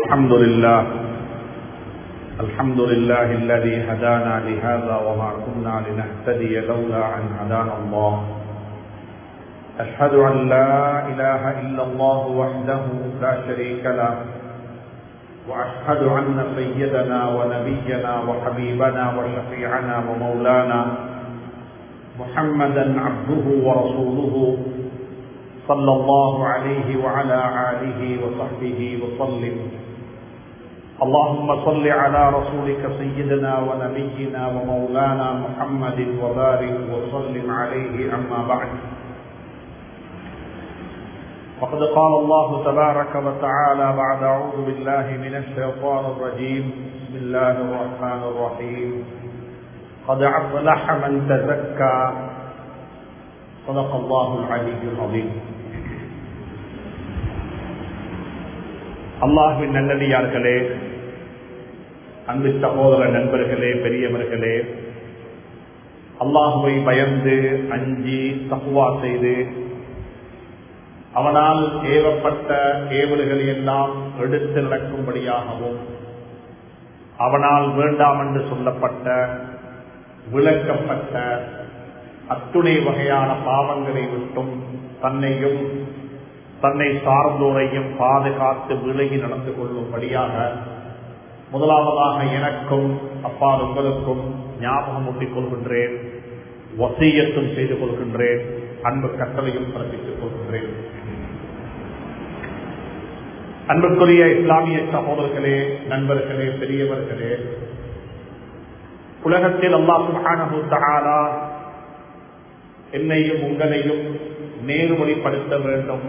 الحمد لله الحمد لله الذي هدانا لهذا وما كنا لنهتدي لولا أن هدانا الله أشهد أن لا إله إلا الله وحده لا شريك له وأشهد أن سيدنا ونبينا وحبيبنا وشفيعنا ومولانا محمدا عبده ورسوله صلى الله عليه وعلى آله وصحبه وسلم اللهم صل على رسولك سيدنا ونبينا ومولانا محمد وبارك وسلم عليه أما بعد وقد قال الله تبارك وتعالى بعد أعوذ بالله من الشيطان الرجيم بسم الله الرحمن الرحيم قد أفلح من تزكى صدق الله العلي العظيم அல்லாஹுவின் நல்லடியார்களே அன்பு சகோதர நண்பர்களே பெரியவர்களே அல்லாஹுவை பயந்து அஞ்சி தகுவா செய்து அவனால் ஏவப்பட்ட ஏவல்களை எல்லாம் எடுத்து நடக்கும்படியாகவும் அவனால் வேண்டாம் என்று சொல்லப்பட்ட விளக்கப்பட்ட அத்துணை வகையான பாவங்களை விட்டும் தன்னையும் தன்னை சார்ந்தோரையும் பாதுகாத்து விலகி நடந்து கொள்ளும்படியாக முதலாவதாக எனக்கும் அப்பால் உங்களுக்கும் ஞாபகம் ஊட்டிக் கொள்கின்றேன் வசியத்தும் செய்து கொள்கின்றேன் அன்பு கட்டளையும் பிறப்பித்துக் கொள்கின்றேன் அன்புக்குரிய இஸ்லாமிய சகோதரர்களே நண்பர்களே பெரியவர்களே உலகத்தில் அல்லாஹ் சுப்ஹானஹு தஆலா என்னையும் உங்களையும் நேர்வழிப்படுத்த வேண்டும்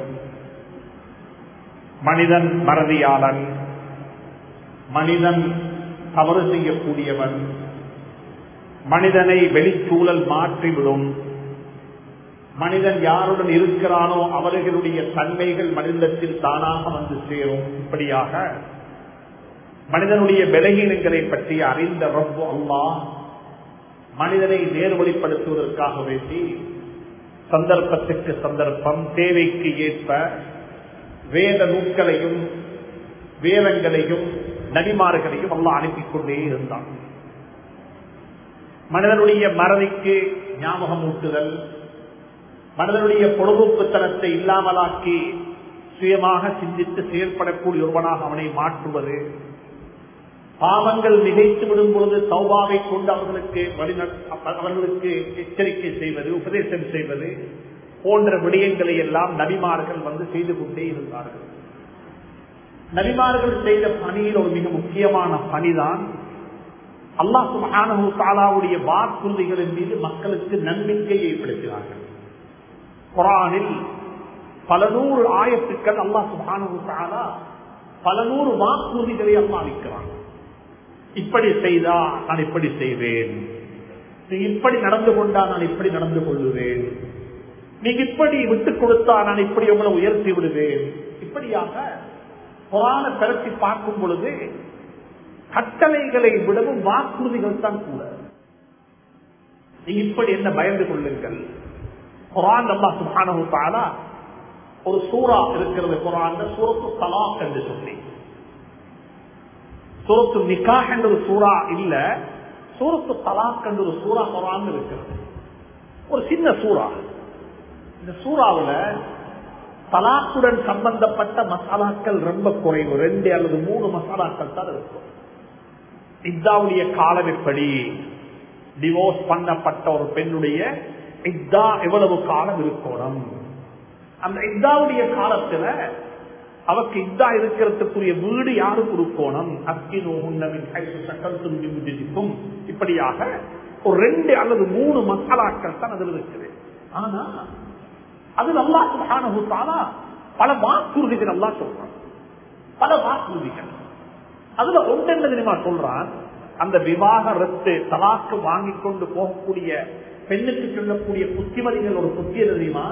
மனிதன் மறதியாளன் மனிதன் தவறு செய்யக்கூடியவன் மனிதனை வெளிச்சூழல் மாற்றிவிடும் மனிதன் யாருடன் இருக்கிறானோ அவர்களுடைய தன்மைகள் மனிதத்தில் தானாக வந்து சேரும் இப்படியாக மனிதனுடைய விலகீனங்களை பற்றி அறிந்த ரப்பு அல்லா மனிதனை நேர்வழிப்படுத்துவதற்காக வேண்டி சந்தர்ப்பத்துக்கு சந்தர்ப்பம் தேவைக்கு ஏற்ப வேத நூல்களையும் வேதங்களையும் நபிமார்களையும் அல்லா அனுப்பிக் கொண்டே இருந்தான் மனிதனுடைய மறதிக்கு ஞாபகம் ஊட்டுதல் மனிதனுடைய பொழுதுப்புத்தனத்தை இல்லாமலாக்கி சுயமாக சிந்தித்து செயல்படக்கூடிய ஒருவனாக அவனை மாற்றுவது பாவங்கள் நிகழ்த்து விடும் பொழுது சௌபாவை கொண்டு அவர்களுக்கு அவர்களுக்கு எச்சரிக்கை செய்வது உபதேசம் செய்வது போன்ற விடயங்களை எல்லாம் நபிமார்கள் வந்து செய்து கொண்டே இருந்தார்கள் நபிமார்கள் செய்த பணியில் ஒரு மிக முக்கியமான பணிதான் அல்லாஹு மகானு தாலாவுடைய வாக்குறுதிகளின் மீது மக்களுக்கு நம்பிக்கையை ஏற்படுத்தினார்கள் குரானில் பல நூறு ஆயத்துக்கள் அல்லாஹ் சுபானு தாலா பல நூறு வாக்குறுதிகளை அல்லா அளிக்கிறான் இப்படி செய்தா நான் இப்படி செய்வேன் நீ இப்படி நடந்து கொண்டா நான் இப்படி நடந்து கொள்ளுவேன் நீங்க இப்படி விட்டுக் கொடுத்தா நான் இப்படி உங்களை உயர்த்தி விடுவேன் இப்படியாக புராண பிறத்தி பார்க்கும் பொழுது கட்டளைகளை விடவும் வாக்குறுதிகள் தான் கூட நீங்க இப்படி என்ன பயந்து கொள்ளுங்கள் குரான் அல்லா சுபானு தாலா ஒரு சூறா இருக்கிறது குரான் சூரத்து தலாக் என்று சொல்லி சூரத்து நிக்காஹ் என்ற ஒரு சூறா இல்ல சூரத்து தலாக் என்ற ஒரு சூறா குரான் இருக்கிறது ஒரு சின்ன சூறா இந்த சூறாவுல தலாக்குடன் சம்பந்தப்பட்ட மசாலாக்கள் ரொம்ப குறைவு ரெண்டு அல்லது மூணு மசாலாக்கள் தான் இருக்கும் இத்தாவுடைய காலம் எப்படி டிவோர்ஸ் பண்ணப்பட்ட ஒரு பெண்ணுடைய இத்தா எவ்வளவு காலம் இருக்கணும் அந்த இத்தாவுடைய காலத்துல அவக்கு இதா இருக்கிறதுக்குரிய வீடு யாரு கொடுக்கணும் அக்கினும் இப்படியாக ஒரு ரெண்டு அல்லது மூணு மசாலாக்கள் தான் அதில் இருக்குது ஆனா அது நல்லா சுகானுத்தாலா பல வாக்குறுதிகள் எல்லாம் சொல்றான் பல வாக்குறுதிகள் அதுல ஒன்றென்ன தெரியுமா சொல்றான் அந்த விவாகரத்து தலாக்கு வாங்கி கொண்டு போகக்கூடிய பெண்ணுக்கு சொல்லக்கூடிய புத்திமதிகள் ஒரு புத்திய தெரியுமா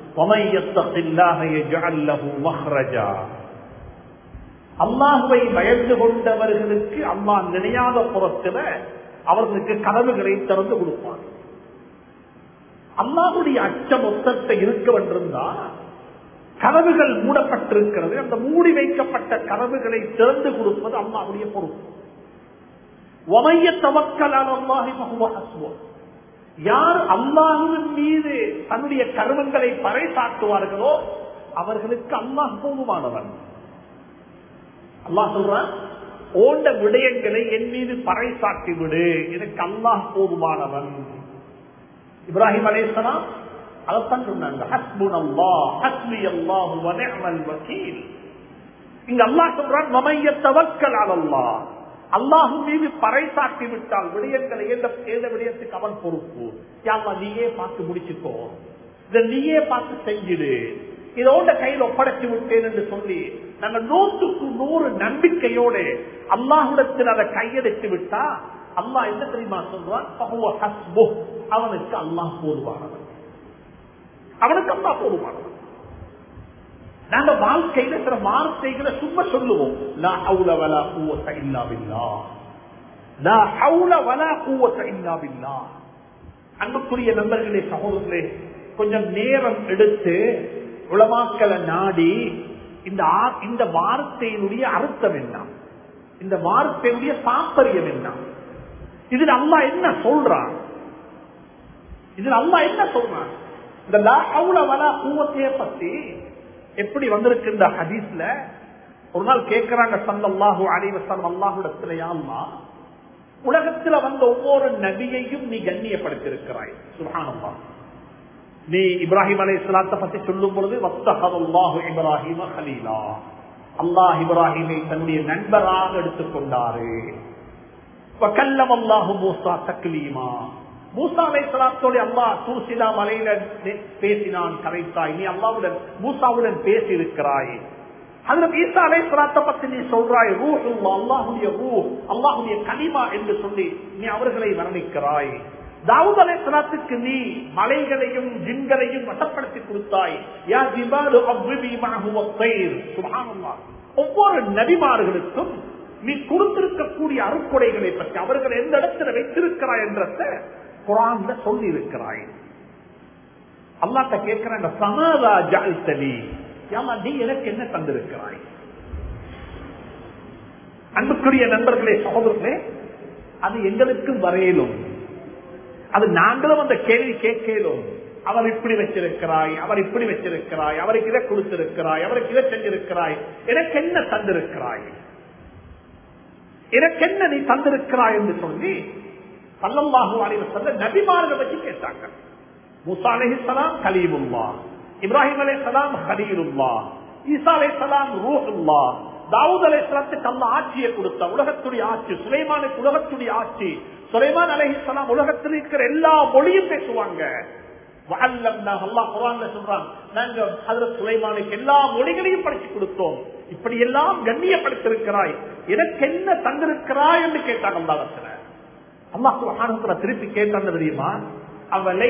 அல்லாஹுவை பயந்து கொண்டவர்களுக்கு அம்மா நினையாத புறத்துல அவர்களுக்கு கனவுகளை திறந்து கொடுப்பான் அல்லாஹுடைய அச்சம் ஒத்தத்தை இருக்க வேண்டியிருந்தா கதவுகள் மூடப்பட்டிருக்கிறது அந்த மூடி வைக்கப்பட்ட கதவுகளை திறந்து கொடுப்பது அல்லாவுடைய பொறுப்பு ஒமைய தவக்கலால் அல்லாஹி மகுவஹஸ்வோம் யார் அல்லாஹுவின் மீது தன்னுடைய கருமங்களை பறைசாட்டுவார்களோ அவர்களுக்கு அல்லாஹ் போதுமானவன் அல்லாஹ் சொல்றான் ஓண்ட விடயங்களை என் மீது பறைசாட்டி விடு எனக்கு அல்லாஹ் போதுமானவன் இப்ராஹிம் அலேசலாம் அதைத்தான் சொன்னாங்க ஹஸ்புன் அல்லா ஹஸ்பி அல்லாஹு வனிஅமல் வக்கீல் இங்க அல்லாஹ் சொல்றான் மமைய தவக்கல் அல்லாஹ் அல்லாஹு மீது பறைசாட்டி விட்டால் விடயங்களை எந்த எந்த விடயத்துக்கு அவன் பொறுப்பு யாமா நீயே பார்த்து முடிச்சுக்கோ இதை நீயே பார்த்து செஞ்சிடு இதோட கையில் ஒப்படைச்சு விட்டேன் என்று சொல்லி நாங்க நூற்றுக்கு நூறு நம்பிக்கையோடு அல்லாஹுடத்தில் அதை கையெடுத்து விட்டா அல்லாஹ் என்ன தெரியுமா சொல்றான் அவனுக்கு அல்லாஹ் போதுமானவன் அவனுக்கு அல்லாஹ் போதுமானவன் நாங்க வாழ்க்கையில சில வார்த்தைகளை சும்மா சொல்லுவோம் லா ஹவுல வலா குவத்த இல்லா பில்லாஹ் லா ஹவுல வலா குவத்த இல்லா பில்லாஹ் அன்புக்குரிய நண்பர்களே சகோதரர்களே கொஞ்சம் நேரம் எடுத்து உளமாக்கலை நாடி இந்த இந்த வார்த்தையினுடைய அர்த்தம் என்ன இந்த வார்த்தையினுடைய தாற்பயம் என்ன இதுல அம்மா என்ன சொல்றான் இதுல அம்மா என்ன சொல்றான் இந்த லா ஹவுல வலா குவத்தைய பத்தி எப்படி வந்திருக்கின்ற ஹதீஸ்ல ஒரு நாள் கேட்கிறாங்க சல்லாஹு அலைவசம் அல்லாஹுடத்திலேயா அல்லா உலகத்துல வந்த ஒவ்வொரு நபியையும் நீ கண்ணியப்படுத்திருக்கிறாய் சுகானம்மா நீ இப்ராஹிம் அலை இஸ்லாத்தை பத்தி சொல்லும் பொழுது வத்தகல்லாஹு இப்ராஹிம ஹலீலா அல்லாஹ் இப்ராஹிமை தன்னுடைய நண்பராக எடுத்துக்கொண்டாரு கல்லம் அல்லாஹு மூசா தக்லீமா மூசா அலை சலாத்தோடு அல்லா தூசிலா மலையில பேசினான் கரைத்தாய் நீ அல்லாவுடன் மூசாவுடன் பேசி இருக்கிறாய் அதுல ஈசா அலை சலாத்தை பத்தி நீ சொல்றாய் ரூ அல்லாஹுடைய ரூ அல்லாஹுடைய கனிமா என்று சொல்லி நீ அவர்களை வர்ணிக்கிறாய் தாவூத் அலை சலாத்துக்கு நீ மலைகளையும் ஜின்களையும் வசப்படுத்தி கொடுத்தாய் யா ஜிபாலு அவ்விபி மனஹுவ தைர் சுப்ஹானல்லாஹ் ஒவ்வொரு நபிமார்களுக்கும் நீ கொடுத்திருக்கக்கூடிய அருக்குடைகளை பற்றி அவர்கள் எந்த இடத்துல வைத்திருக்கிறாய் என்றத குரான்ல சொல்லி இருக்கிறாய் அல்லாட்ட கேட்கிறேன் சமாதா ஜால்தலி ஏமா நீ எனக்கு என்ன தந்திருக்கிறாய் அன்புக்குரிய நண்பர்களே சகோதரர்களே அது எங்களுக்கும் வரையிலும் அது நாங்களும் அந்த கேள்வி கேட்கலும் அவர் இப்படி வச்சிருக்கிறாய் அவர் இப்படி வச்சிருக்கிறாய் அவருக்கு இதை கொடுத்திருக்கிறாய் அவருக்கு இதை செஞ்சிருக்கிறாய் எனக்கு என்ன தந்திருக்கிறாய் எனக்கு என்ன நீ தந்திருக்கிறாய் என்று சொல்லி பல்லல்லாஹு அலைவர் சொல்ல நபிமார்கள் வச்சு கேட்டாங்க முசா அலைஹிஸ்லாம் கலீமுல்லா இப்ராஹிம் அலை சலாம் ஹலீலுல்லா ஈசா அலை சலாம் ரூஹுல்லா தாவூத் அலை சலாத்துக்கு அல்ல ஆட்சியை கொடுத்த உலகத்துடைய ஆட்சி சுலைமானுக்கு உலகத்துடைய ஆட்சி சுலைமான் அலைஹிஸ்லாம் உலகத்தில் இருக்கிற எல்லா மொழியும் பேசுவாங்க எல்லா மொழிகளையும் படிச்சு கொடுத்தோம் இப்படி எல்லாம் கண்ணியப்படுத்திருக்கிறாய் எனக்கு என்ன தந்திருக்கிறாய் என்று கேட்டாங்க அல்லாஹத்துல அல்லாஹ் திருப்பி கேட்டாங்க தெரியுமா அவளை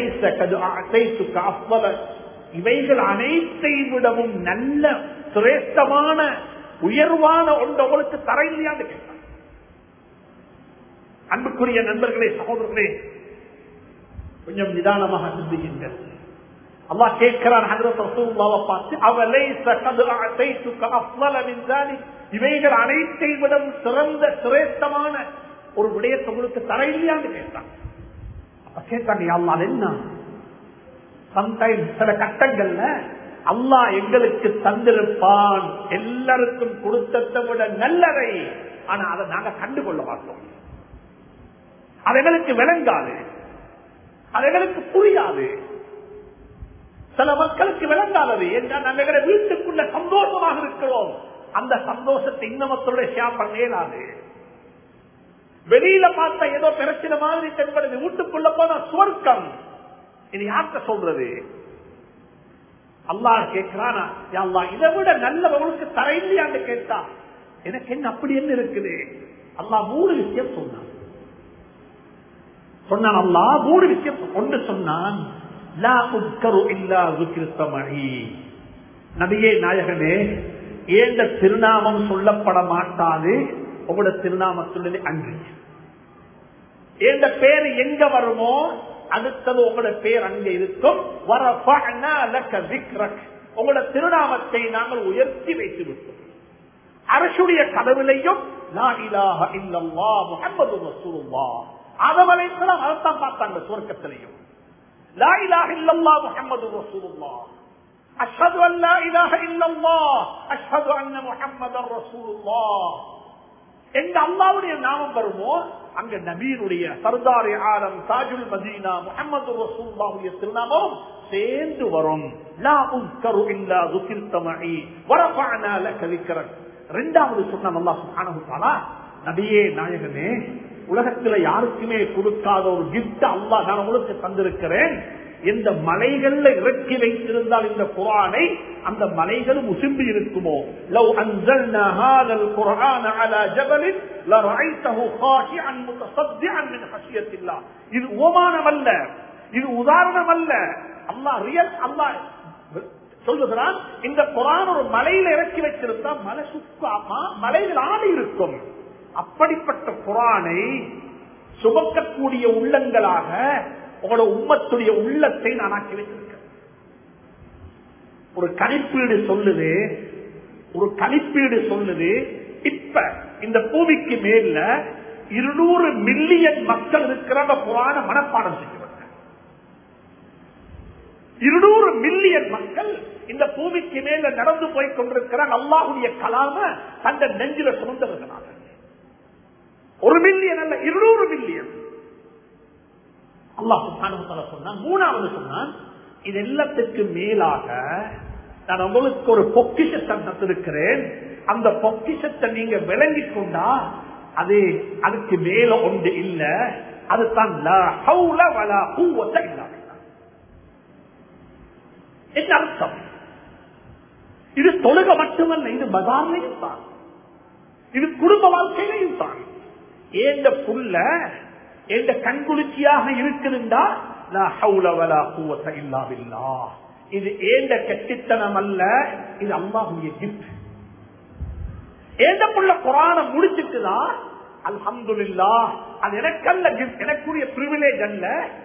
இவைகள் அனைத்தை விடவும் நல்ல சிரேஷ்டமான உயர்வான ஒன்று உங்களுக்கு தர இல்லையான்னு கேட்டாங்க அன்புக்குரிய நண்பர்களே சகோதரர்களே கொஞ்சம் நிதானமாக சிந்திக்கின்ற அல்லா கேட்கிறான் பார்த்து அவளை இவைகள் அனைத்தை விடம் சிறந்த சிரேஷ்டமான ஒரு விடயத்தை உங்களுக்கு தர இல்லையான்னு கேட்டான் அப்ப கேட்டாங்க அல்லா என்ன சம்டைம்ஸ் சில கட்டங்கள்ல அல்லாஹ் எங்களுக்கு தந்திருப்பான் எல்லாருக்கும் கொடுத்ததை விட நல்லதை ஆனா அதை நாங்க கண்டுகொள்ள மாட்டோம் அது எங்களுக்கு விளங்காது அது எங்களுக்கு புரியாது சில மக்களுக்கு விளங்காதது என்றால் நாங்கள் வீட்டுக்குள்ள சந்தோஷமாக இருக்கிறோம் அந்த சந்தோஷத்தை இன்னமத்தோட ஷேர் பண்ண இயலாது வெளியில பார்த்தா ஏதோ பிரச்சனை மாதிரி தென்படுது வீட்டுக்குள்ள போன சுவர்க்கம் இது யார்கிட்ட சொல்றது அல்லாஹ் கேட்கிறானா அல்லா இதை விட நல்லவங்களுக்கு தர இல்லையான்னு கேட்டா எனக்கு என்ன அப்படி என்ன இருக்குது அல்லாஹ் மூணு விஷயம் சொன்னான் சொன்னான் அல்லா மூணு விஷயம் ஒன்று சொன்னான் நபியே நாயகனே ஏந்த திருநாமம் சொல்லப்பட மாட்டாது உங்களோட திருநாமத்துள்ளது அன்று ஏந்த பேர் எங்க வருமோ அடுத்தது உங்களோட பேர் அங்க இருக்கும் உங்களோட திருநாமத்தை நாங்கள் உயர்த்தி வைத்து விட்டோம் அரசுடைய கதவிலையும் லா இலாஹ இல்லல்லாஹ் முஹம்மது ரசூலுல்லாஹ் ஆதம் அலைஹிஸ்ஸலாம் அதைத்தான் பார்த்தாங்க சுவர்க்கத்திலையும் லா இலாஹ இல்லல்லாஹ் முஹம்மது ரசூலுல்லாஹ் அஷ்ஹது அன் லா இலாஹ இல்லல்லாஹ் அஷ்ஹது அன்ன முஹம்மதர் ரசூலுல்லாஹ் எங்க அல்லாவுடைய நாமம் வருமோ அங்க நபீனுடைய சர்தாரி ஆலம் தாஜுல் மதீனா முகமது ரசூல்லாவுடைய திருநாமம் சேர்ந்து வரும் லா உன்கரு இல்லா துகிர்த்தமி வரஃபஅனா லக ذிக்ரக் ரெண்டாவது சொன்ன அல்லாஹ் சுப்ஹானஹு தஆலா நபியே நாயகமே உலகத்துல யாருக்குமே கொடுக்காத ஒரு கிஃப்ட் அல்லாஹ் நான் உங்களுக்கு தந்திருக்கிறேன் எந்த மலைகள்ல இறக்கி வைத்திருந்தால் இந்த குரானை அந்த மலைகளும் உசும்பி இருக்குமோ லவ் அன்சல்னா ஹாதல் குர்ஆன அலா ஜபலின் லரஐதஹு காஷிஅன் முத்தஸத்திஅன் மின் ஹஷியத்தில்லாஹ் இது ஓமானம் அல்ல இது உதாரணம் அல்ல அல்லாஹ் ரியல் அல்லாஹ் சொல்லுகிறான் இந்த குரான் ஒரு மலையில இறக்கி வச்சிருந்தா மலை சுக்காமா மலையில் ஆடி இருக்கும் அப்படிப்பட்ட குரானை சுமக்கக்கூடிய உள்ளங்களாக உங்களோட உம்மத்துடைய உள்ளத்தை நான் ஆக்கி வைத்திருக்கேன் ஒரு கணிப்பீடு சொல்லுது ஒரு கணிப்பீடு சொல்லுது இப்ப இந்த பூமிக்கு மேல இருநூறு மில்லியன் மக்கள் இருக்கிற புராண மனப்பாடம் செய்யப்பட்ட இருநூறு மில்லியன் மக்கள் இந்த பூமிக்கு மேல நடந்து போய் கொண்டிருக்கிற அல்லாஹுடைய கலாம தந்த நெஞ்சில சுமந்தவர்களாக ஒரு மில்லியன் அல்ல இருநூறு மில்லியன் அல்லாஹு சொன்னான் மூணாவது சொன்னான் இது எல்லாத்துக்கு மேலாக நான் உங்களுக்கு ஒரு பொக்கிஷத்தை தந்திருக்கிறேன் அந்த பொக்கிஷத்தை நீங்க விளங்கி கொண்டா அது அதுக்கு மேல ஒன்று இல்ல அதுதான் என்ன அர்த்தம் இது தொழுக மட்டுமல்ல இது பஜார்லையும் தான் இது குடும்ப வாழ்க்கையிலையும் தான் ஏந்த புள்ள எந்த கண்குளிர்ச்சியாக இருக்குதுண்டா இது ஏந்த கட்டித்தனம் அல்ல இது அம்மாவுடைய கிஃப்ட் ஏந்த புள்ள குரான முடிச்சுட்டுதா அல்ஹம்துல்லா அது எனக்கல்ல கிஃப்ட் எனக்குரிய பிரிவிலேஜ் அல்ல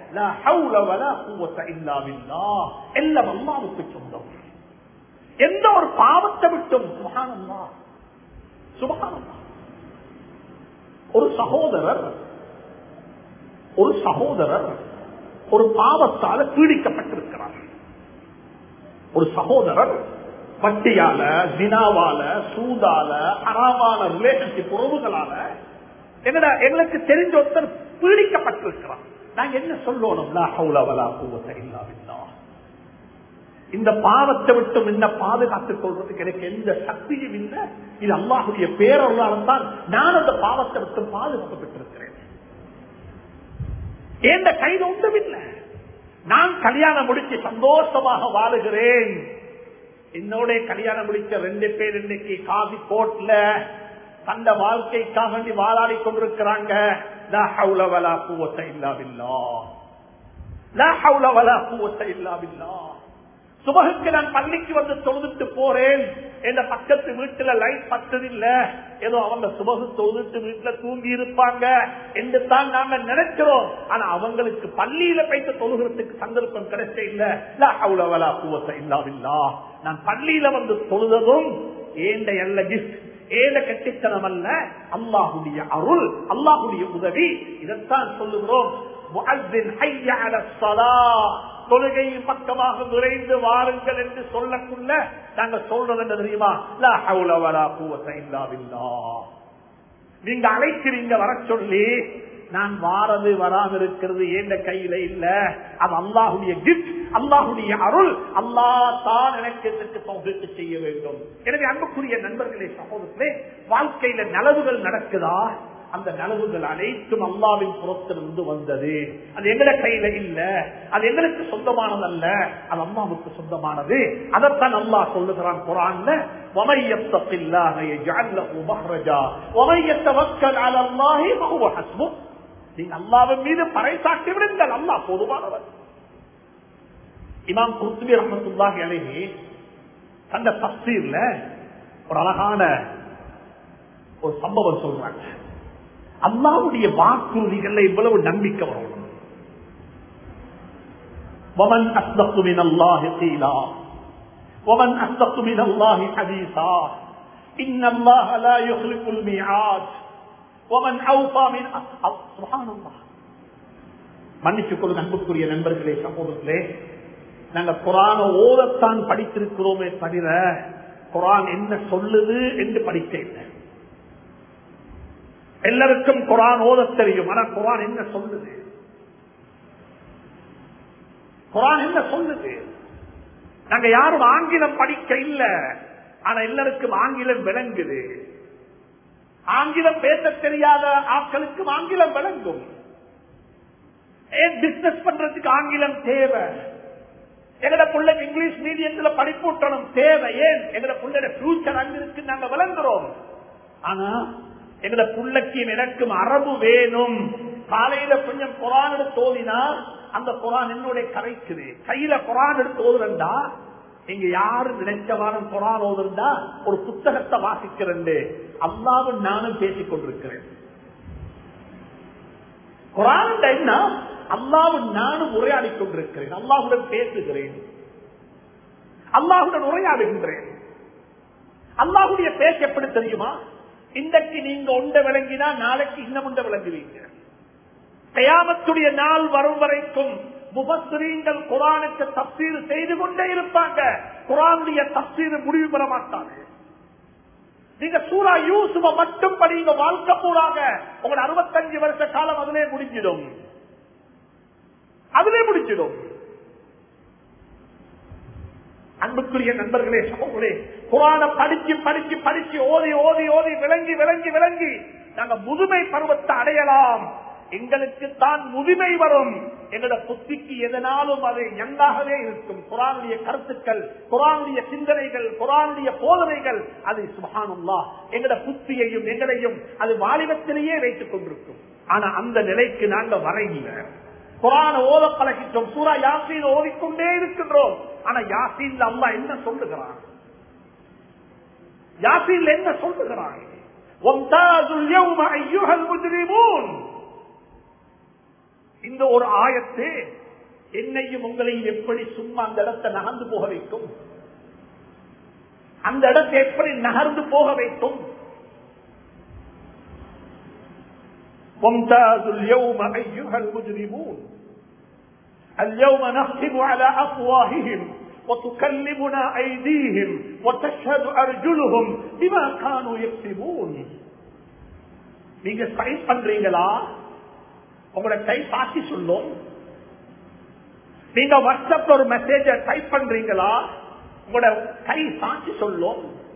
எல்லாம் அம்மாவுக்கு சொந்தம் எந்த ஒரு பாவத்தை விட்டும் சுகானம்மா சுபகானம்மா ஒரு சகோதரர் ஒரு சகோதரர் ஒரு பாவத்தால பீடிக்கப்பட்டிருக்கிறார் ஒரு சகோதரர் பட்டியால தினாவால சூதால அறாமான ரிலேஷன்ஷிப் உறவுகளால எங்கட எங்களுக்கு தெரிஞ்ச ஒருத்தர் பீடிக்கப்பட்டிருக்கிறார் நாங்க என்ன சொல்லணும் இந்த பாவத்தை விட்டு என்ன பாதுகாத்துக் கொள்றதுக்கு எனக்கு எந்த சக்தியும் இல்லை இது அல்லாஹுடைய பேரொருளால் தான் நான் அந்த பாவத்தை விட்டு பாதுகாக்கப்பட்டிருக்கிறேன் எந்த கைது ஒன்றும் இல்லை நான் கல்யாணம் முடிச்சு சந்தோஷமாக வாழுகிறேன் என்னோட கல்யாணம் முடிச்ச ரெண்டு பேர் இன்னைக்கு காவி கோட்ல தந்த வாழ்க்கைக்காக வேண்டி வாழாடி கொண்டிருக்கிறாங்க சுபகுக்கு நான் பள்ளிக்கு வந்து தொழுதுட்டு போறேன் என் பக்கத்து வீட்டுல லைட் பத்தது இல்ல ஏதோ அவங்க சுபகு தொழுதுட்டு வீட்டுல தூங்கி இருப்பாங்க என்று தான் நாங்க நினைக்கிறோம் ஆனா அவங்களுக்கு பள்ளியில போயிட்டு தொழுகிறதுக்கு சந்தர்ப்பம் கிடைச்ச இல்ல அவ்வளவலா பூவத்தை இல்லாவில்லா நான் பள்ளியில வந்து தொழுததும் ஏண்ட எல்ல கிஃப்ட் ஏத கட்டித்தனம் அல்ல அல்லாஹுடைய அருள் அல்லாஹுடைய உதவி இதைத்தான் சொல்லுகிறோம் தொழுகையின் பக்கமாக விரைந்து வாருங்கள் என்று சொல்லக்குள்ள நாங்க சொல்றது என்ன தெரியுமா நீங்க அழைக்கிறீங்க வர சொல்லி நான் வாரது வராம இருக்கிறது ஏந்த கையில இல்ல அது அல்லாஹுடைய கிஃப்ட் அல்லாஹுடைய அருள் அல்லா தான் எனக்கு இதற்கு பகுத்து செய்ய வேண்டும் எனவே அன்புக்குரிய நண்பர்களே சகோதரர்களே வாழ்க்கையில நலவுகள் நடக்குதா அந்த நலவுகள் அனைத்தும் அல்லாவின் புறத்திலிருந்து வந்தது அது எங்கட கையில இல்ல அது எங்களுக்கு சொந்தமானது அல்ல அது அம்மாவுக்கு சொந்தமானது அதைத்தான் அல்லாஹ் சொல்லுகிறான் குரான்ல ومن يتق الله يجعل له مخرجا ومن يتوكل على الله فهو حسبه நீங்க அல்லாவின் மீது பறைசாட்டி விடுங்கள் அல்லாஹ் போதுமானவர் இமாம் குர்துபி ரஹமத்துல்லாஹி அலைஹி அந்த தப்சீர்ல ஒரு அழகான ஒரு சம்பவம் சொல்றாங்க அல்லாவுடைய வாக்குறுதிகள்ல இவ்வளவு நம்பிக்கை வரும் ومن أصدق من الله قيلا ومن أصدق من الله حديثا إن الله لا يخلف الميعاد ومن أوفى من سبحان الله மன்னிச்சுக் கொள்ளும் அன்புக்குரிய நண்பர்களே சகோதரர்களே நாங்க குரான ஓதத்தான் படித்திருக்கிறோமே தவிர குரான் என்ன சொல்லுது என்று படிக்க இல்லை எல்லாருக்கும் குரான் ஓத தெரியும் ஆனா குரான் என்ன சொல்லுது குரான் என்ன சொல்லுது நாங்க யாரும் ஆங்கிலம் படிக்க இல்ல ஆனா எல்லாருக்கும் ஆங்கிலம் விளங்குது ஆங்கிலம் பேச தெரியாத ஆட்களுக்கும் ஆங்கிலம் விளங்கும் ஏன் பிசினஸ் பண்றதுக்கு ஆங்கிலம் தேவை எங்கட பிள்ளைக்கு இங்கிலீஷ் மீடியத்துல படிப்பூட்டணும் தேவை ஏன் எங்கட பிள்ளைட பியூச்சர் அங்க இருக்கு நாங்க விளங்குறோம் ஆனா எங்கட பிள்ளைக்கு எனக்கும் அரபு வேணும் காலையில கொஞ்சம் குரான் எடுத்து ஓதினா அந்த குரான் என்னுடைய கரைக்குது கையில குரான் எடுத்து ஓதுறா இங்க யாரு நினைச்ச வாரம் குரான் ஓதுறா ஒரு புத்தகத்தை வாசிக்கிறேன் அல்லாவும் நானும் பேசிக் கொண்டிருக்கிறேன் குரான் என்ன அல்லாவும் நானும் உரையாடி கொண்டிருக்கிறேன் அல்லாஹுடன் பேசுகிறேன் அல்லாஹுடன் உரையாடுகின்றேன் அல்லாஹுடைய பேச்சு எப்படி தெரியுமா இன்றைக்கு நீங்க உண்ட விளங்கினா நாளைக்கு இன்னும் உண்ட விளங்குவீங்க கயாமத்துடைய நாள் வரும் வரைக்கும் முபஸ்ரீங்கள் குரானுக்கு தப்சீர் செய்து கொண்டே இருப்பாங்க குரானுடைய தப்சீர் முடிவு பெற மாட்டாங்க நீங்க சூரா யூசுவ மட்டும் படிங்க வாழ்க்கை பூராக உங்களோட அறுபத்தஞ்சு வருஷ காலம் அதிலே முடிஞ்சிடும் அதிலே முடிஞ்சிடும் அன்புக்குரிய நண்பர்களே சகோதரே குரான படிச்சு படிச்சு படிச்சு ஓதி ஓதி ஓதி விளங்கி விளங்கி விளங்கி நாங்க முதுமை பருவத்தை அடையலாம் எங்களுக்கு தான் முதுமை வரும் எங்களோட புத்திக்கு எதனாலும் அது யங்காகவே இருக்கும் குரானுடைய கருத்துக்கள் குரானுடைய சிந்தனைகள் குரானுடைய போதனைகள் அது சுபானுல்லா எங்களோட புத்தியையும் எங்களையும் அது வாலிபத்திலேயே வைத்துக் கொண்டிருக்கும் ஆனா அந்த நிலைக்கு நாங்க வரையில குரான ஓத பழகிட்டோம் சூரா யாசீன் ஓதிக்கொண்டே இருக்கின்றோம் ஆனா யாசீன் அல்லா என்ன சொல்லுகிறான் யாசீன் என்ன சொல்லுகிறான் இந்த ஒரு ஆயத்து என்னையும் உங்களையும் எப்படி சும்மா அந்த இடத்தை நகர்ந்து போக வைக்கும் அந்த இடத்தை எப்படி நகர்ந்து போக வைக்கும் وامتازوا اليوم أيها المجرمون اليوم نختم على أفواههم وتكلمنا أيديهم وتشهد أرجلهم بما كانوا يكسبون நீங்க டைப் பண்றீங்களா உங்களோட கை சாட்சி சொல்லும் நீங்க வாட்ஸ்அப்ல ஒரு மெசேஜ டைப் பண்றீங்களா உங்களோட கை சாட்சி சொல்லும்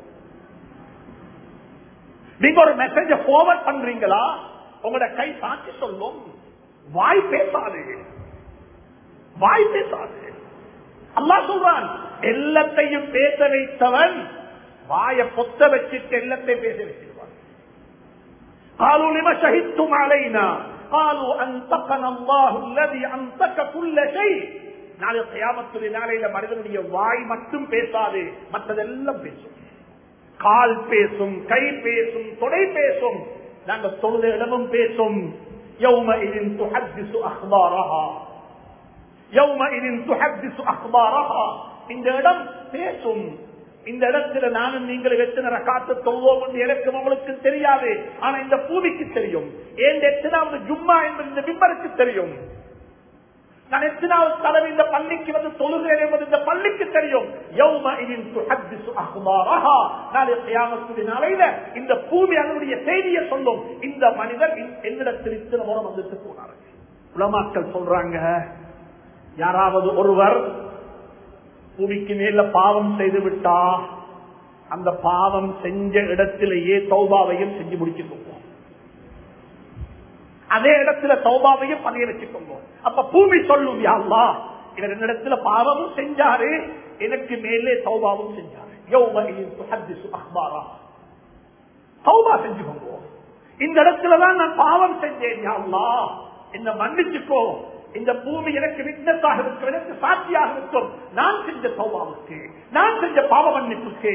நீங்க ஒரு மெசேஜ போர்வர்ட் பண்றீங்களா உங்களோட கை சாட்சி சொல்லும் வாய் பேசாது வாய் பேசாது அல்லா சொல்றான் எல்லாத்தையும் பேச வைத்தவன் வாய பொத்த வச்சுட்டு எல்லாத்தையும் பேச வச்சிருவான் قالوا لما شهدتم علينا قالوا أنطقنا الله الذي أنطق كل شيء நாளை கயாமத்துடைய நாளையில மனிதனுடைய வாய் மட்டும் பேசாது மற்றதெல்லாம் பேசும் கால் பேசும் கை பேசும் தொடை பேசும் நாங்க தொழுத இடமும் பேசும் يومئذ تحدث أخبارها يومئذ تحدث أخبارها இந்த இடம் பேசும் இந்த இடத்துல நானும் நீங்கள் எத்தனை ரகாத்து தொழுவோம் என்று எனக்கு உங்களுக்கு தெரியாது ஆனா இந்த பூமிக்கு தெரியும் ஏன் எத்தனாவது ஜும்மா என்பது இந்த பிம்பருக்கு தெரியும் நான் எத்தனாவது தடவை இந்த பள்ளிக்கு வந்து தொழுகிறேன் என்பது இந்த பள்ளிக்கு தெரியும் நாளையில இந்த பூமி அதனுடைய செய்தியை சொல்லும் இந்த மனிதர் என்னிடத்தில் இத்தனை முறை வந்துட்டு போனார் உலமாக்கள் சொல்றாங்க யாராவது ஒருவர் பூமிக்கு மேல பாவம் செய்து விட்டா அந்த பாவம் செஞ்ச இடத்திலேயே தௌபாவையும் செஞ்சு முடிச்சுக்கோங்க அதே இடத்துல தௌபாவையும் பதிய வச்சுக்கோங்க அப்ப பூமி சொல்லும் யாழ்லா இவர் என்னிடத்துல பாவமும் செஞ்சாரு எனக்கு மேலே தௌபாவும் செஞ்சாரு தௌபா செஞ்சுக்கோங்க இந்த இடத்துலதான் நான் பாவம் செஞ்சேன் யாழ்லா என்ன மன்னிச்சுக்கோ இந்த பூமி எனக்கு விக்னஸாக இருக்கும் எனக்கு சாட்சியாக இருக்கும் நான் செஞ்ச சௌபாவுக்கு நான் செஞ்ச பாவ மன்னிப்புக்கு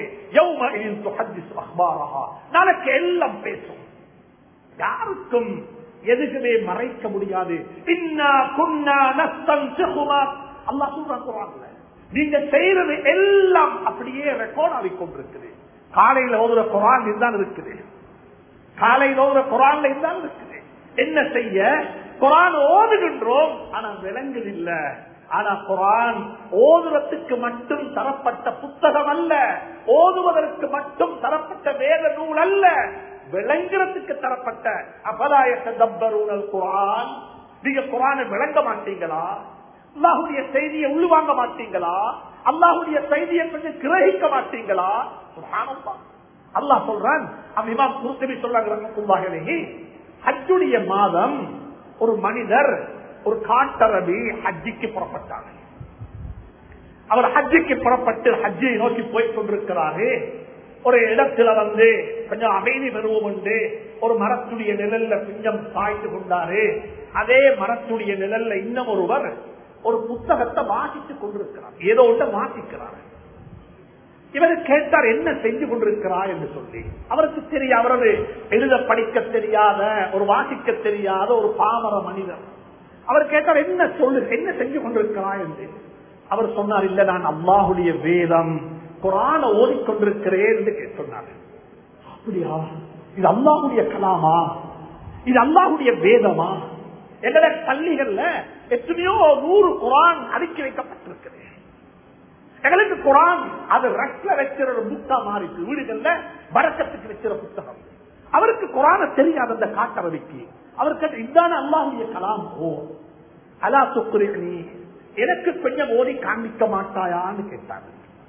நாளைக்கு எல்லாம் பேசும் யாருக்கும் எதுக்குமே மறைக்க முடியாது அல்லா சொல்றாங்க நீங்க செய்யறது எல்லாம் அப்படியே ரெக்கார்ட் ஆகி கொண்டிருக்குது காலையில ஓதுற குரான் இதுதான் இருக்குது காலையில ஓதுற குரான்ல இதுதான் இருக்குது என்ன செய்ய குரான் ஓதுகின்றோம் ஆனா விளங்குதில்ல ஆனா குரான் ஓதுவதற்கு மட்டும் தரப்பட்ட புத்தகம் அல்ல ஓதுவதற்கு மட்டும் தரப்பட்ட வேத நூல் அல்ல விளங்குறதுக்கு தரப்பட்ட அபதாயத்த தப்பரூனல் குரான் நீங்க குரானை விளங்க மாட்டீங்களா அல்லாஹுடைய செய்தியை உள்வாங்க மாட்டீங்களா அல்லாஹுடைய செய்தியை கொஞ்சம் கிரகிக்க மாட்டீங்களா சுப்ஹானல்லாஹ். அல்லாஹ் சொல்றான் அவன் இமாம் குருத்தபி சொல்றாங்க ஹஜ்ஜுடைய மாதம் ஒரு மனிதர் ஒரு காட்டரபி ஹஜ்ஜிக்கு புறப்பட்டார் அவர் ஹஜ்ஜிக்கு புறப்பட்டு ஹஜ்ஜை நோக்கி போய் கொண்டிருக்கிறாரு ஒரு இடத்துல வந்து கொஞ்சம் அமைதி பெறுவோம் என்று ஒரு மரத்துடைய நிழல்ல கொஞ்சம் சாய்ந்து கொண்டாரு அதே மரத்துடைய நிழல்ல இன்னும் ஒருவர் ஒரு புத்தகத்தை வாசித்துக் கொண்டிருக்கிறார் ஏதோ ஒன்று வாசிக்கிறார் இவர் கேட்டார் என்ன செஞ்சு கொண்டிருக்கிறார் என்று சொல்லி அவருக்கு தெரிய அவரது எழுத படிக்க தெரியாத ஒரு வாசிக்க தெரியாத ஒரு பாமர மனிதர் அவர் கேட்டார் என்ன சொல்லு என்ன செஞ்சு கொண்டிருக்கிறார் என்று அவர் சொன்னார் இல்ல நான் அல்லாஹுடைய வேதம் குரான ஓதிக்கொண்டிருக்கிறேன் என்று கே- சொன்னார் அப்படியா இது அல்லாஹுடைய கலாமா இது அல்லாஹுடைய வேதமா எங்கட பள்ளிகள்ல எத்தனையோ நூறு குரான் அடுக்கி வைக்கப்பட்டிருக்குது எங்களுக்கு குரான் அது ரக்ல வைக்கிற ஒரு புத்தா மாறிட்டு வீடுகள்ல வரக்கத்துக்கு வைக்கிற புத்தகம் அவருக்கு குரான தெரியாது அந்த காட்டரவிக்கு அவருக்கு இதுதான அல்லாஹுடைய கலாம் ஓ அலா சுக்குரி எனக்கு கொஞ்சம் ஓதி காண்பிக்க மாட்டாயான்னு கேட்டாங்க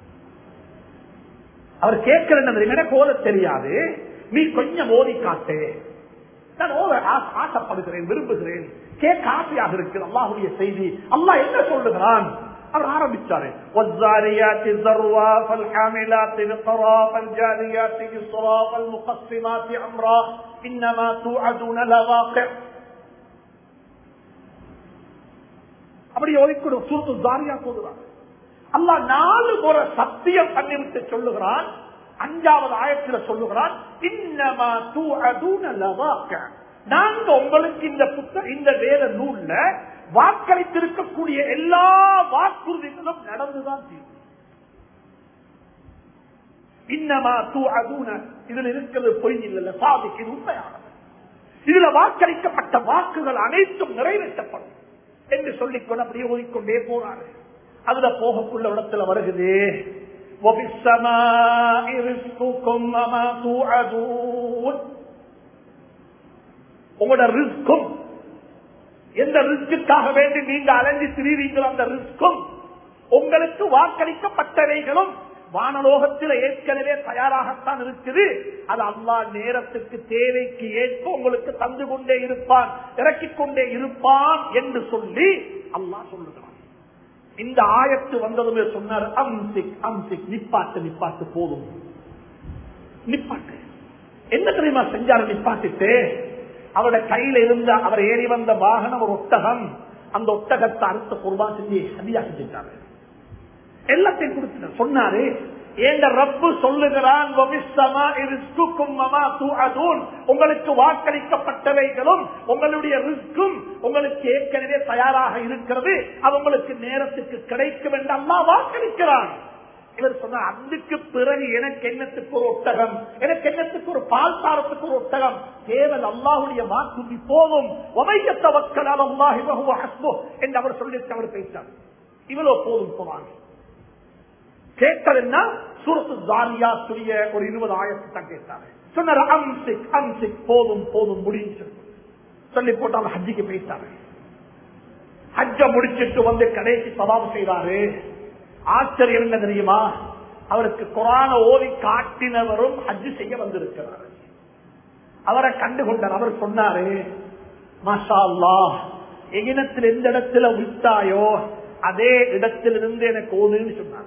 அவர் கேட்கிற எனக்கு ஓத தெரியாது நீ கொஞ்சம் ஓதி காட்டு நான் ஓத ஆ- ஆசைப்படுகிறேன் விரும்புகிறேன் கேட்க ஆசையாக இருக்கு அல்லாஹுடைய செய்தி அல்லாஹ் என்ன சொல்லுகிறான் அவர் ஆரம்பிச்சாரு والذاريات ذروا فالحاملات وقرا فالجاريات يسرا فالمقسمات امرا انما توعدون لواقع அப்படி ஓதிக்கொடு சூரத்து தாரியா போதுறான் அல்லாஹ் நாலு முறை சத்தியம் பண்ணிவிட்டு சொல்லுகிறான் அஞ்சாவது ஆயத்துல சொல்லுகிறான் இன்னமா தூஅதூன லவாக்க நாங்க உங்களுக்கு இந்த புத்த இந்த வேத நூல்ல வாக்களித்திருக்கக்கூடிய எல்லா வாக்குறுதிகளும் நடந்துதான் தீரும் இன்னமா தூஅதூன இதுல இருக்கிறது பொய் இல்ல சாதிக்கு இது உண்மையானது இதுல வாக்களிக்கப்பட்ட வாக்குகள் அனைத்தும் நிறைவேற்றப்படும் என்று சொல்லிக்கொண்டு அப்படியே ஓதிக்கொண்டே போறாரு அதுல போகக்குள்ள இடத்துல வருகுது وَبِالسَّمَاءِ رِزْقُكُمْ وَمَا تُوعَدُونَ உங்களோட ரிஸ்கும் எந்த ரிஸ்க்குக்காக வேண்டி நீங்க அலைஞ்சு திரிவீங்களோ அந்த ரிஸ்கும் உங்களுக்கு வாக்களிக்கப்பட்டவைகளும் வானலோகத்தில் ஏற்கனவே தயாராகத்தான் இருக்குது அது அல்லா நேரத்துக்கு தேவைக்கு ஏற்ப உங்களுக்கு தந்து கொண்டே இருப்பான் இறக்கிக் கொண்டே இருப்பான் என்று சொல்லி அல்லாஹ் சொல்லுகிறான் இந்த ஆயத்து வந்ததுமே சொன்னார் அம்சிக் அம்சிக் நிப்பாட்டு நிப்பாட்டு போதும் நிப்பாட்டு என்ன தெரியுமா செஞ்சாரு நிப்பாட்டிட்டு அவருடைய கையில இருந்த அவர் ஏறி வந்த வாகனம் ஒரு ஒட்டகம் அந்த ஒட்டகத்தை அறுத்த குர்பான் செஞ்சு ஹதியா செஞ்சுட்டாரு எல்லாத்தையும் கொடுத்துட்டார் சொன்னாரு எங்க ரப்பு சொல்லுகிறான் "வபிஸ்ஸமா ரிஸ்குக்கும் வமா தூஅதூன்." உங்களுக்கு வாக்களிக்கப்பட்டவைகளும் உங்களுடைய ரிஸ்கும் உங்களுக்கு ஏற்கனவே தயாராக இருக்கிறது அது உங்களுக்கு நேரத்துக்கு கிடைக்கும் என்று அம்மா வாக்களிக்கிறான் இவர் சொன்னார் அதுக்கு பிறகு எனக்கு என்னத்துக்கு ஒரு ஒட்டகம் எனக்கு என்னத்துக்கு ஒரு பால் சாரத்துக்கு ஒரு ஒட்டகம் தேவல் அல்லாஹுடைய வாக்குறுதி போதும் உமையத்த வக்கலால் அல்லாஹி வஹுவ ஹஸ்பு என்று அவர் சொல்லிட்டு அவர் பேசினார் இவ்வளவு போதும் போவாங்க கேட்டதுன்னா சூரத்து ஜாரியாத்துடைய ஒரு இருபது ஆயிரத்து தான் கேட்டாங்க சொன்னார் அம்சிக் அம்சிக் போதும் போதும் முடிஞ்சு சொல்லி போட்டால் ஹஜ்ஜிக்கு போயிட்டாரு ஹஜ்ஜ முடிச்சிட்டு வந்து கடைசி சவாபம் செய்தாரு ஆச்சரியம் என்ன தெரியுமா அவருக்கு குரான ஓதி காட்டினவரும் ஹஜ்ஜு செய்ய வந்திருக்கிறார் அவரை கண்டுகொண்டார் அவர் சொன்னாரு மாஷா அல்லாஹ் எகினத்தில் எந்த இடத்துல விட்டாயோ அதே இடத்திலிருந்து எனக்கு ஓதுன்னு சொன்னார்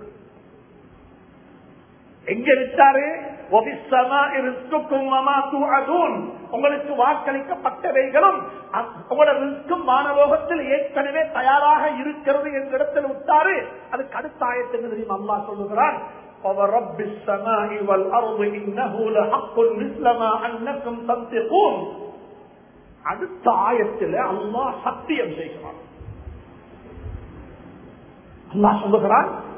எங்க விட்டாரு "வபிஸ்ஸமாஇ ரிஸ்குக்கும் வமா தூஅதூன்." உங்களுக்கு வாக்களிக்கப்பட்டவைகளும் அ- உங்களோட ரிஸ்கும் மானலோகத்தில் ஏற்கனவே தயாராக இருக்கிறது என்ற இடத்தில் விட்டாரு அதுக்கு அடுத்த ஆயத்து என்ன தெரியுமா அல்லாஹ் சொல்லுகிறான் فَوَرَبِّ السَّمَاءِ وَالْأَرْضِ إِنَّهُ لَحَقٌّ مِثْلَ مَا أَنَّكُمْ تَنطِقُونَ அடுத்த ஆயத்தில் அல்லாஹ் சத்தியம் செய்கிறான் அல்லாஹ் சொல்லுகிறான்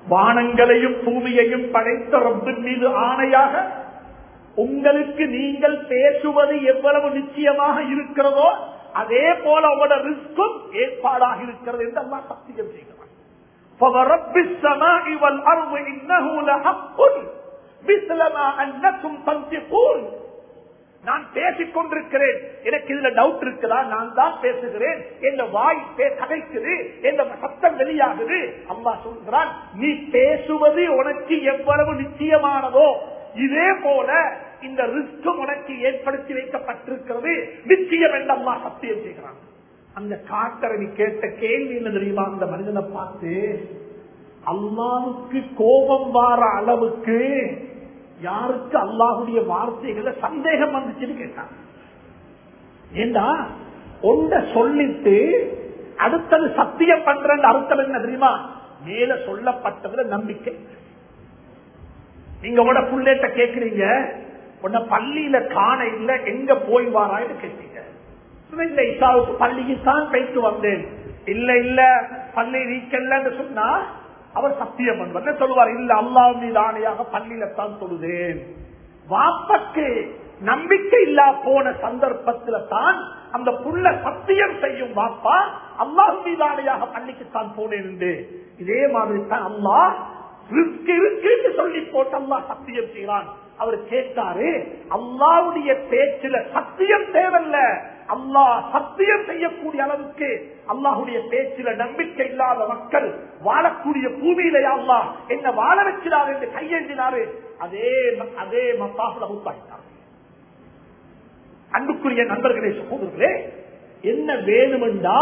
வானங்களையும் பூமியையும் படைத்த ரப்பின் மீது ஆணையாக உங்களுக்கு நீங்கள் பேசுவது எவ்வளவு நிச்சயமாக இருக்கிறதோ அதே போல உங்களோட ரிஸ்கும் ஏற்பாடாக இருக்கிறது என்று அல்லாஹ் சத்தியம் செய்கிறான் فَوَرَبِّ السَّمَاءِ وَالْأَرْضِ إِنَّهُ لَحَقٌّ مِثْلَ مَا أَنَّكُمْ تَنْطِقُونَ நான் பேசிக் கொண்டிருக்கிறேன் எனக்கு இதுல டவுட் இருக்குதா நான் தான் பேசுகிறேன் என்ற வாய் பே- கதைக்குது என்ற சத்தம் வெளியாகுது அம்மா சொல்கிறான் நீ பேசுவது உனக்கு எவ்வளவு நிச்சயமானதோ இதே போல இந்த ரிஸ்கும் உனக்கு ஏற்படுத்தி வைக்கப்பட்டிருக்கிறது நிச்சயம் என்று அம்மா சத்தியம் செய்கிறான் அந்த காட்டரவி கேட்ட கேள்வி என்ன தெரியுமா அந்த மனிதனை பார்த்து அல்லாவுக்கு கோபம் வார அளவுக்கு யாருக்கு அல்லாஹுடைய வார்த்தைகள சந்தேகம் வந்துச்சுன்னு கேட்டான் ஏண்டா ஒன்ற சொல்லிட்டு அடுத்தது சத்தியம் பண்ற அர்த்தம் என்ன தெரியுமா மேல சொல்லப்பட்டதுல நம்பிக்கை நீங்க உட புள்ளேட்ட கேக்குறீங்க உன்ன பள்ளியில காண இல்ல எங்க போய் வாரான்னு கேட்டீங்க இல்ல இசாவுக்கு பள்ளிக்கு தான் போயிட்டு வந்தேன் இல்ல இல்ல பள்ளி நீக்கல்லன்னு சொன்னா அவர் சத்தியம் பண்ணுவார் என்ன சொல்லுவார் இல்ல அல்லாஹ் மீது ஆணையாக பள்ளியில தான் சொல்லுதேன் வாப்பக்கு நம்பிக்கை இல்லா போன சந்தர்ப்பத்துல தான் அந்த புள்ள சத்தியம் செய்யும் வாப்பா அல்லாஹ் மீது ஆணையாக பள்ளிக்கு தான் போனேன் என்று இதே மாதிரி தான் அல்லாஹ் ரிஸ்க் இருக்குன்னு சொல்லி போட்டு அல்லாஹ் சத்தியம் செய்கிறான் அவர் கேட்டாரு அல்லாவுடைய பேச்சுல சத்தியம் தேவையில்ல அல்லாஹ் சத்தியம் செய்யக்கூடிய அளவுக்கு அல்லாஹுடைய பேச்சுல நம்பிக்கை இல்லாத மக்கள் வாழக்கூடிய பூமியில அல்லாஹ் என்ன வாழ வச்சினார் என்று கையெழுந்தினாரு அதே அதே மத்தாசுல முத்தாயிட்டார் அன்புக்குரிய நண்பர்களே சகோதரர்களே என்ன வேணுமெண்டா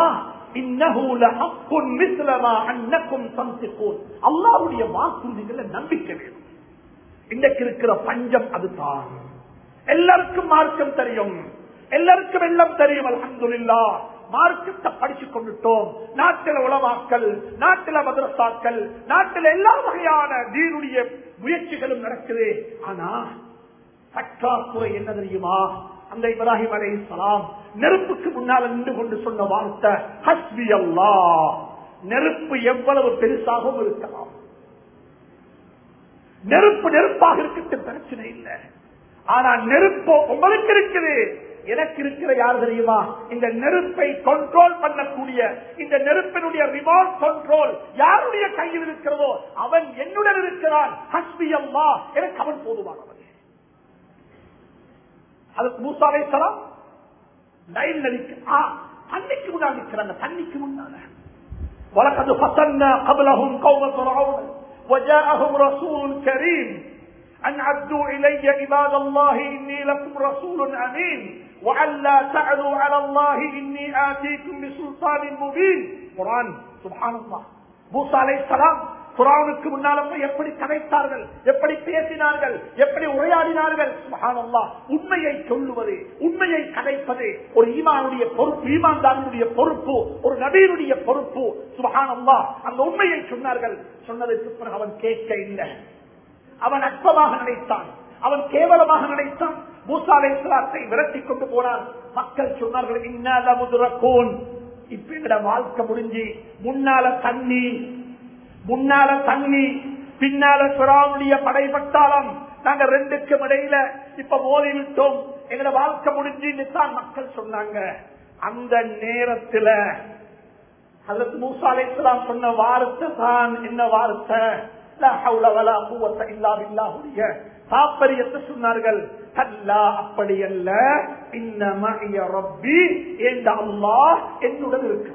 அல்லாவுடைய வாக்குறுதிகளை நம்பிக்கை வேணும் இன்றைக்கு இருக்கிற பஞ்சம் அதுதான் எல்லாருக்கும் மார்க்கம் தெரியும் எல்லாருக்கும் எல்லாம் தெரியும் அல்ஹம்துலில்லா மார்க்கத்தை படிச்சு கொண்டுட்டோம் நாட்டில உளவாக்கள் நாட்டில மதரசாக்கள் நாட்டில எல்லா வகையான தீனுடைய முயற்சிகளும் நடக்குது ஆனா பற்றாக்குறை என்ன தெரியுமா அந்த இப்ராஹிம் அலை சலாம் நெருப்புக்கு முன்னால் நின்று கொண்டு சொன்ன வார்த்தை ஹஸ்பி அல்லா நெருப்பு எவ்வளவு பெருசாகவும் இருக்கலாம் நெருப்பு நெருப்பாக இருக்கட்டும் பிரச்சனை இல்லை ஆனா நெருப்பு உங்களுக்கு இருக்குது எனக்கு இருக்கிற யார் தெரியுமா இந்த நெருப்பை கண்ட்ரோல் பண்ணக்கூடிய இந்த நெருப்பினுடைய ரிமோட் கண்ட்ரோல் யாருடைய கையில் இருக்கிறதோ அவன் என்னுடன் இருக்கிறான் ஹஸ்பி அல்லா எனக்கு அவன் போதுமானவன் அதுக்கு மூசாவை சலாம் நைல் நதிக்கு ஆ, தண்ணிக்கு முன்னால் நிற்கிறாங்க தண்ணிக்கு முன்னால ولقد فتنا قبلهم قوم فرعون وجاءهم رسول كريم أن عبدوا إلي عباد الله إني لكم رسول أمين وأن لا تعلوا على الله إني آتيكم بسلطان مبين قرآن سبحان الله موسى عليه السلام குரானுக்கு முன்னால போய் எப்படி கதைத்தார்கள் எப்படி பேசினார்கள் எப்படி உரையாடினார்கள் சுபஹானல்லாஹ் உண்மையை சொல்லுவது உண்மையை கதைப்பது ஒரு ஈமானுடைய பொறுப்பு ஈமான்தாரினுடைய பொறுப்பு ஒரு நபீனுடைய பொறுப்பு சுபஹானல்லாஹ் அந்த உண்மையை சொன்னார்கள் சொன்னதற்கு பிறகு அவன் கேட்க இல்லை அவன் அற்பமாக நினைத்தான் அவன் கேவலமாக நினைத்தான் மூசாலை இஸ்லாத்தை விரட்டி கொண்டு போனான் மக்கள் சொன்னார்கள் இன்னால முதுரக்கோன் இப்ப எங்கட வாழ்க்கை முடிஞ்சு முன்னால தண்ணி முன்னால தண்ணி பின்னால சுறாவுடைய படைப்பட்டாலும் நாங்க ரெண்டுக்கும் இடையில இப்ப மோதி விட்டோம் எங்கட வாழ்க்கை முடிஞ்சுன்னு தான் மக்கள் சொன்னாங்க அந்த நேரத்துல அதற்கு மூசா அலைஹிஸ்ஸலாம் சொன்ன வார்த்தை தான் என்ன வார்த்தை லா ஹவுல வலா குவத்த இல்லா பில்லாஹுடைய தாப்பரியத்தை சொன்னார்கள் கல்லா அப்படி அல்ல இன்னம ரப்பி என்ற அல்லாஹ் என்னுடன் இருக்கிறான்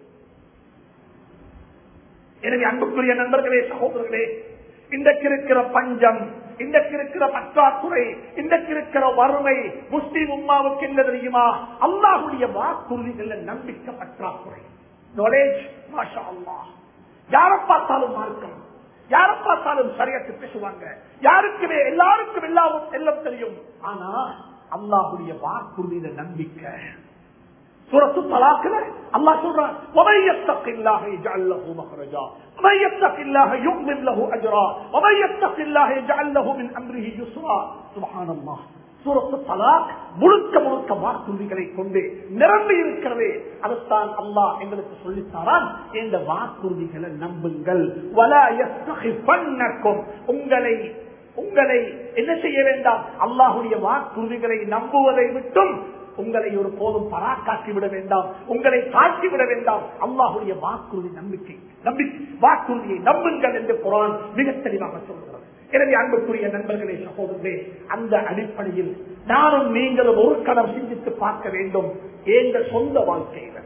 எனவே அன்புக்குரிய நண்பர்களே சகோதரர்களே இன்றைக்கு இருக்கிற பஞ்சம் இன்றைக்கு இருக்கிற பற்றாக்குறை இன்றைக்கு இருக்கிற வறுமை முஸ்லீம் உம்மாவுக்கு என்ன தெரியுமா அல்லாஹுடைய வாக்குறுதிகள் நம்பிக்கை பற்றாக்குறை நாலேஜ் மாஷா அல்லாஹ் யாரை பார்த்தாலும் மார்க்கம் யாரை பார்த்தாலும் சரியத்து பேசுவாங்க யாருக்குமே எல்லாருக்கும் எல்லாம் எல்லாம் தெரியும் ஆனா அல்லாஹுடைய வாக்குறுதியில நம்பிக்கை சூரத்து தலாக்குல அல்லாஹ் சொல்றான் وَمَن يَتَّقِ اللَّهَ يَجْعَل لَّهُ مَخْرَجًا وَمَن يَتَّقِ اللَّهَ يُعْظِمْ لَهُ أَجْرًا وَمَن يَتَّقِ اللَّهَ يَجْعَل لَّهُ مِنْ أَمْرِهِ يُسْرًا سبحان الله சூரத்து தலாக் முழுக்க முழுக்க வாக்குறுதிகளை கொண்டு நிரம்பி இருக்கிறது அதைத்தான் அல்லாஹ் எங்களுக்கு சொல்லித்தாரான் இந்த வாக்குறுதிகளை நம்புங்கள் வலா யஸ்தகிஃபன்னக்கும். உங்களை உங்களை என்ன செய்ய வேண்டாம் அல்லாஹுடைய வாக்குறுதிகளை நம்புவதை விட்டும் உங்களை ஒரு போதும் பராக்காக்கி விட வேண்டாம் உங்களை காட்டி விட வேண்டாம் அல்லாஹுடைய வாக்குறுதி நம்பிக்கை நம்பி வாக்குறுதியை நம்புங்கள் என்று குரான் மிக தெளிவாக சொல்கிறது எனவே அன்புக்குரிய நண்பர்களே சகோதரர்களே அந்த அடிப்படையில் நானும் நீங்களும் ஒரு கணம் சிந்தித்து பார்க்க வேண்டும் எங்கள் சொந்த வாழ்க்கையில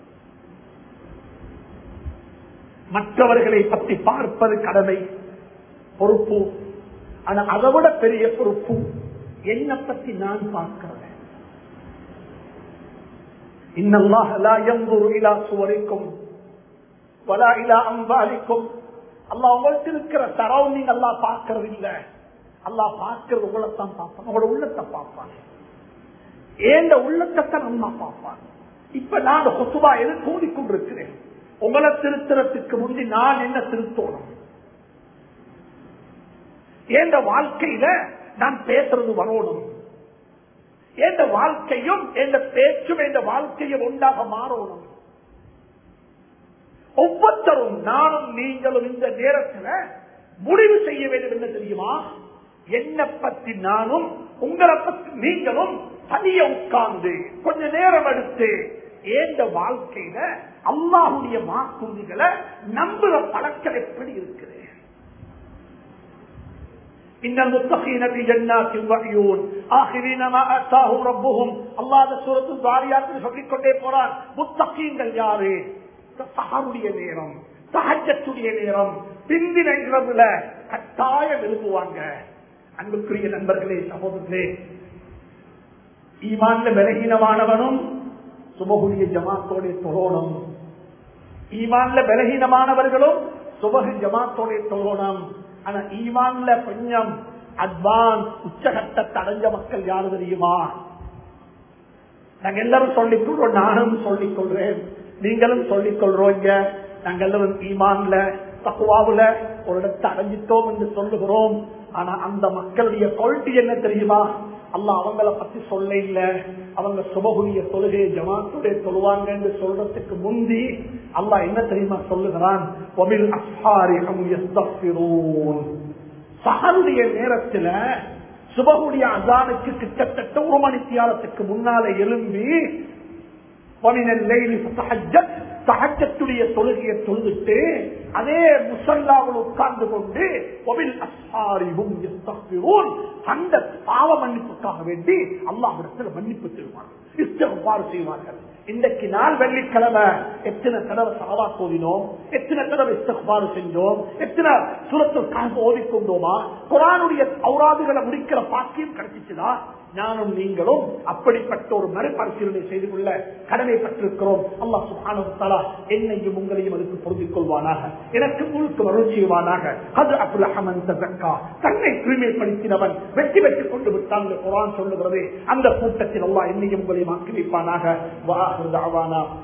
மற்றவர்களை பற்றி பார்ப்பது கடமை பொறுப்பு ஆனா அதை விட பெரிய பொறுப்பு என்னை பத்தி நான் பார்க்கிறேன் இன்னல்லாஹ் லா யன்துரு இலா சுவரிக்கும் வலா இலா அம்பாலிக்கும் அல்லாஹ் உங்கள்ட்ட இருக்கிற சரௌண்டிங் அல்லாஹ் பார்க்கறது இல்ல அல்லாஹ் பார்க்கிறது உங்களைத்தான் பார்ப்பான் உங்களோட உள்ளத்தை பார்ப்பான் ஏந்த உள்ளத்தை அம்மா பார்ப்பான் இப்ப நான் கொசுபா எது கூடிக்கொண்டிருக்கிறேன் உங்களை திருத்தறதுக்கு முந்தி நான் என்ன திருத்தோணும் என்ற வாழ்க்கையில நான் பேசுறது வரணும் எந்த வாழ்க்கையும் எந்த பேச்சும் எந்த வாழ்க்கையும் ஒன்றாக மாறணும் ஒவ்வொருத்தரும் நானும் நீங்களும் இந்த நேரத்தில் முடிவு செய்ய வேண்டும் என்ன தெரியுமா என்ன பத்தி நானும் உங்களை பத்தி நீங்களும் தனிய உட்கார்ந்து கொஞ்ச நேரம் எடுத்து ஏந்த வாழ்க்கையில அல்லாஹுடைய வாக்குறுதிகளை நம்புற பழக்கம் எப்படி இருக்குது إن المتقين في جنات وعيون آخرين ما آتاهم ربهم الله هذا سورة الزاريات சொல்லிக் கொண்டே போறார் முத்தகீன்கள் யாரு சஹருடைய நேரம் சஹஜத்துடைய நேரம் பிந்தின இரவுல கட்டாயம் எழுப்புவாங்க அன்புக்குரிய நண்பர்களே சகோதரர்களே ஈமான்ல பலகீனமானவனும் சுபகுடைய ஜமாத்தோட தொழோணும் ஈமான்ல பலகீனமானவர்களும் சுபகு ஜமாத்தோட தொழோணும் ஆனா ஈமான்ல கொஞ்சம் அட்வான்ஸ் உச்சகட்டத்தை அடைஞ்ச மக்கள் யாரு தெரியுமா நாங்க எல்லாரும் சொல்லிக் கொள்றோம் நானும் சொல்லிக் கொள்றேன் நீங்களும் சொல்லிக் கொள்றோங்க நாங்க எல்லாரும் ஈமான்ல தக்குவாவுல ஒரு இடத்தை அடைஞ்சிட்டோம் என்று சொல்லுகிறோம் ஆனா அந்த மக்களுடைய குவாலிட்டி என்ன தெரியுமா அல்ல அவங்கள பத்தி சொல்ல இல்ல அவங்க சுபகுரிய தொழுகை ஜமாத்துடைய தொழுவாங்க என்று சொல்றதுக்கு முந்தி அல்லாஹ் என்ன தெரியுமா சொல்லுகிறான் சகருடைய நேரத்துல சுபகுடைய அசானுக்கு கிட்டத்தட்ட ஒரு மணி தியாலத்துக்கு முன்னால எழும்பி சகஜத்துடைய தொழுகையை தொழுதுட்டு அதே முசல்லாவில் உட்கார்ந்து கொண்டு அந்த பாவ மன்னிப்புக்காக வேண்டி அல்லாஹிடத்தில் மன்னிப்பு தருவார்கள் இஷ்டப்பாறு செய்வார்கள் இன்றைக்கு நாள் வெள்ளிக்கிழமை எத்தனை தடவை சலவா கோதினோம் எத்தனை தடவை இஷ்டப்பாறு செஞ்சோம் எத்தனை சுரத்தில் ஓதிக்கொண்டோமா குரானுடைய அவுராதுகளை முடிக்கிற பாக்கியம் கிடைச்சிச்சுதா நானும் நீங்களும் அப்படிப்பட்ட ஒரு மறுபரிசீலனை செய்து கொள்ள கடமைப்பட்டிருக்கிறோம் அல்லா சுகானா என்னையும் உங்களையும் அதுக்கு பொருந்திக் கொள்வானாக எனக்கு முழுக்க வருள் செய்வானாக அது அப்துல் அஹமன் தன்னை தூய்மைப்படுத்தினவன் வெற்றி பெற்றுக் கொண்டு விட்டான் குரான் சொல்லுகிறது அந்த கூட்டத்தில் அல்லா என்னையும் உங்களையும் ஆக்கி வைப்பானாக